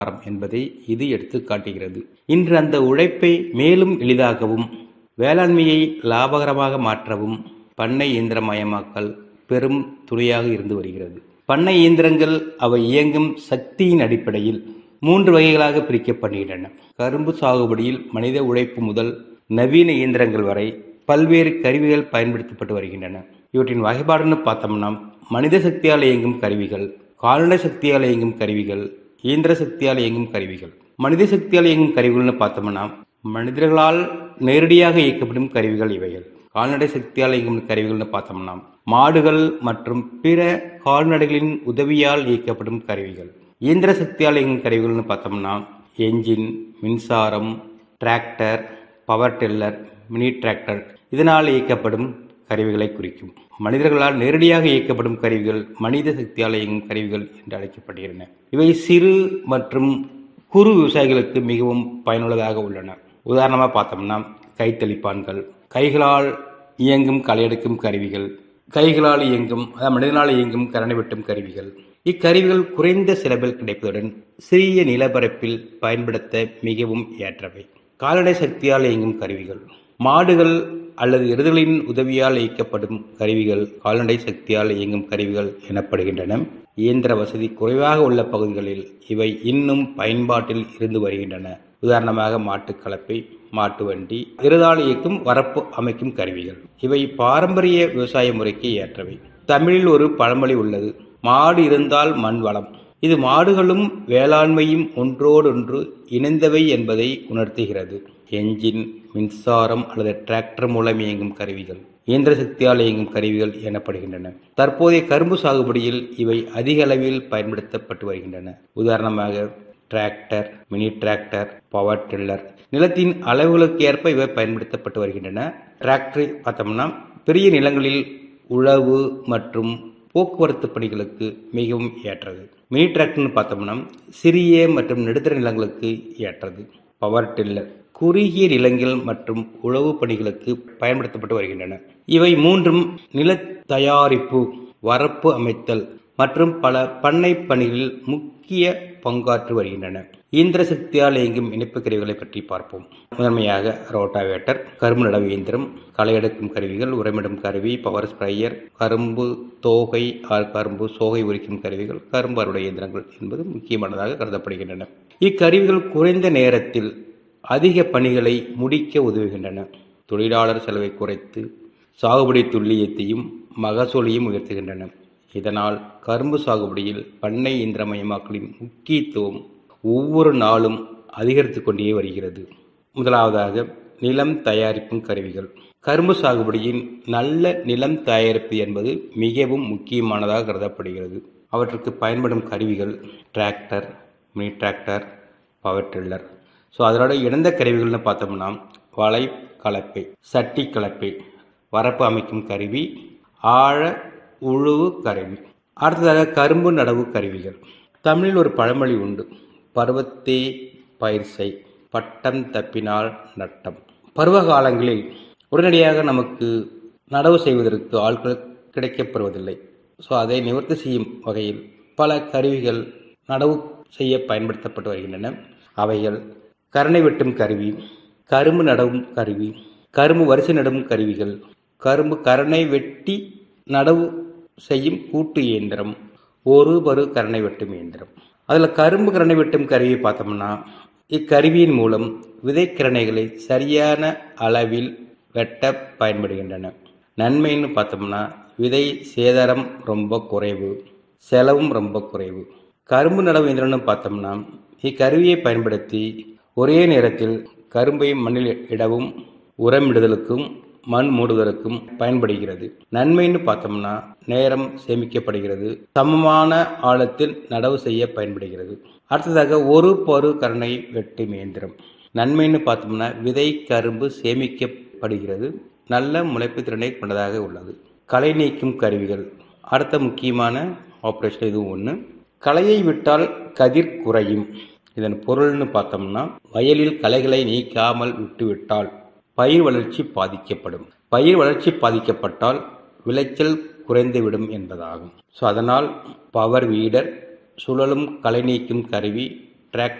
என்பதை இது எடுத்துக் காட்டுகிறது இன்று அந்த உழைப்பை மேலும் எளிதாகவும் வேளாண்மையை லாபகரமாக மாற்றவும் பண்ணை இயந்திரமயமாக்கல் பெரும் துணையாக இருந்து வருகிறது பண்ணை இயந்திரங்கள் அவை இயங்கும் சக்தியின் அடிப்படையில் மூன்று வகைகளாக பிரிக்கப்படுகின்றன கரும்பு சாகுபடியில் மனித உழைப்பு முதல் நவீன இயந்திரங்கள் வரை பல்வேறு கருவிகள் பயன்படுத்தப்பட்டு வருகின்றன இவற்றின் வகைப்பாடுன்னு பார்த்தோம்னா மனித சக்தியால் இயங்கும் கருவிகள் கால்நடை சக்தியால் இயங்கும் கருவிகள் இயந்திர சக்தியால் இயங்கும் கருவிகள் மனித சக்தியால் இயங்கும் கருவிகள்னு பார்த்தோம்னா மனிதர்களால் நேரடியாக இயக்கப்படும் கருவிகள் இவைகள் கால்நடை சக்தியால் இயங்கும் கருவிகள்னு பார்த்தோம்னா மாடுகள் மற்றும் பிற கால்நடைகளின் உதவியால் இயக்கப்படும் கருவிகள் இயந்திர சக்தியால் இயங்கும் கருவிகள்னு பார்த்தோம்னா என்ஜின் மின்சாரம் tractor power tiller mini tractor இதனால் இயக்கப்படும் கருவிகளை குறிக்கும் மனிதர்களால் நேரடியாக இயக்கப்படும் கருவிகள் மனித சக்தியால் இயங்கும் கருவிகள் என்று அழைக்கப்படுகின்றன இவை சிறு மற்றும் குறு விவசாயிகளுக்கு மிகவும் பயனுள்ளதாக உள்ளன உதாரணமாக பார்த்தோம்னா கைத்தளிப்பான்கள் கைகளால் இயங்கும் களையெடுக்கும் கருவிகள் கைகளால் இயங்கும் அதாவது மனிதனால் இயங்கும் கரணை வெட்டும் கருவிகள் இக்கருவிகள் குறைந்த செலவில் கிடைப்பதுடன் சிறிய நிலப்பரப்பில் பயன்படுத்த மிகவும் ஏற்றவை கால்நடை சக்தியால் இயங்கும் கருவிகள் மாடுகள் அல்லது எருதுகளின் உதவியால் இயக்கப்படும் கருவிகள் கால்நடை சக்தியால் இயங்கும் கருவிகள் எனப்படுகின்றன இயந்திர வசதி குறைவாக உள்ள பகுதிகளில் இவை இன்னும் பயன்பாட்டில் இருந்து வருகின்றன உதாரணமாக மாட்டுக் கலப்பை மாட்டு வண்டி எருதால் இயக்கும் வரப்பு அமைக்கும் கருவிகள் இவை பாரம்பரிய விவசாய முறைக்கு ஏற்றவை தமிழில் ஒரு பழமொழி உள்ளது மாடு இருந்தால் மண் வளம் இது மாடுகளும் வேளாண்மையும் ஒன்றோடொன்று இணைந்தவை என்பதை உணர்த்துகிறது என்ஜின் மின்சாரம் அல்லது டிராக்டர் மூலம் இயங்கும் கருவிகள் இயந்திர சக்தியால் இயங்கும் கருவிகள் எனப்படுகின்றன தற்போதைய கரும்பு சாகுபடியில் இவை அதிக அளவில் பயன்படுத்தப்பட்டு வருகின்றன உதாரணமாக tractor mini tractor power tiller நிலத்தின் அளவுகளுக்கு ஏற்ப இவை பயன்படுத்தப்பட்டு வருகின்றன டிராக்டர் பார்த்தோம்னா பெரிய நிலங்களில் உழவு மற்றும் போக்குவரத்து பணிகளுக்கு மிகவும் ஏற்றது மினி டிராக்டர்னு பார்த்தோம்னா சிறிய மற்றும் நடுத்தர நிலங்களுக்கு ஏற்றது பவர் டில்லர் குறுகிய நிலங்கள் மற்றும் உழவு பணிகளுக்கு பயன்படுத்தப்பட்டு வருகின்றன இவை மூன்றும் நில தயாரிப்பு வரப்பு அமைத்தல் மற்றும் பல பண்ணை பணிகளில் முக்கிய பங்காற்றி வருகின்றன இயந்திர சக்தியால் இயங்கும் இணைப்பு கருவிகளை பற்றி பார்ப்போம் முதன்மையாக ரோட்டாவேட்டர் கரும்பு நடவு இயந்திரம் களை எடுக்கும் கருவிகள் உரமிடும் கருவி பவர் ஸ்ப்ரையர் கரும்பு தோகை கரும்பு சோகை உரிக்கும் கருவிகள் கரும்பு அறுவடை இயந்திரங்கள் என்பது முக்கியமானதாக கருதப்படுகின்றன இக்கருவிகள் குறைந்த நேரத்தில் அதிக பணிகளை முடிக்க உதவுகின்றன தொழிலாளர் செலவை குறைத்து சாகுபடி துல்லியத்தையும் மகசூலையும் உயர்த்துகின்றன இதனால் கரும்பு சாகுபடியில் பண்ணை இயந்திரமயமாக்கலின் முக்கியத்துவம் ஒவ்வொரு நாளும் அதிகரித்து கொண்டே வருகிறது முதலாவதாக நிலம் தயாரிக்கும் கருவிகள் கரும்பு சாகுபடியின் நல்ல நிலம் தயாரிப்பு என்பது மிகவும் முக்கியமானதாக கருதப்படுகிறது அவற்றுக்கு பயன்படும் கருவிகள் tractor mini tractor power tiller so அதனோட இணைந்த கருவிகள்னு பார்த்தோம்னா வலை கலப்பை சட்டி கலப்பை வரப்பு அமைக்கும் கருவி ஆழ உழுவு கருவி அடுத்ததாக கரும்பு நடவு கருவிகள் தமிழில் ஒரு பழமொழி உண்டு பருவத்தே பயிர் செய் பட்டம் தப்பினால் நட்டம் பருவ காலங்களில் உடனடியாக நமக்கு நடவு செய்வதற்கு ஆட்கள் கிடைக்கப்பெறுவதில்லை ஸோ அதை நிவர்த்தி செய்யும் வகையில் பல கருவிகள் நடவு செய்ய பயன்படுத்தப்பட்டு வருகின்றன அவைகள் கரணை வெட்டும் கருவி கரும்பு நடவும் கருவி கரும்பு வரிசை நடும் கருவிகள் கரும்பு கரணை வெட்டி நடவு செய்யும் கூட்டு இயந்திரம் ஒரு பரு கரணை வெட்டும் இயந்திரம் அதில் கரும்பு கரணை வெட்டும் கருவியை பார்த்தோம்னா இக்கருவியின் மூலம் விதைக்கிரணைகளை சரியான அளவில் வெட்ட பயன்படுகின்றன நன்மைன்னு பார்த்தோம்னா விதை சேதாரம் ரொம்ப குறைவு செலவும் ரொம்ப குறைவு கரும்பு நடவு இயந்திரம்னு பார்த்தோம்னா இக்கருவியை பயன்படுத்தி ஒரே நேரத்தில் கரும்பை மண்ணில் இடவும் உரமிடுதலுக்கும் மண் மூடுவதற்கும் பயன்படுகிறது நன்மைன்னு பார்த்தோம்னா நேரம் சேமிக்கப்படுகிறது சமமான ஆழத்தில் நடவு செய்ய பயன்படுகிறது அடுத்ததாக ஒரு பரு கருணை வெட்டும் இயந்திரம் நன்மைன்னு பார்த்தோம்னா விதை கரும்பு சேமிக்கப்படுகிறது நல்ல முளைப்பு திறனை கொண்டதாக உள்ளது களை நீக்கும் கருவிகள் அடுத்த முக்கியமான ஆப்ரேஷன் இதுவும் ஒன்று களையை விட்டால் கதிர் குறையும் இதன் பொருள்னு பார்த்தோம்னா வயலில் களைகளை நீக்காமல் விட்டுவிட்டால் பயிர் வளர்ச்சி பாதிக்கப்படும் பயிர் வளர்ச்சி பாதிக்கப்பட்டால் விளைச்சல் குறைந்துவிடும் என்பதாகும் ஸோ அதனால் பவர் வீடர் சுழலும் களை நீக்கும் கருவி டிராக்டர்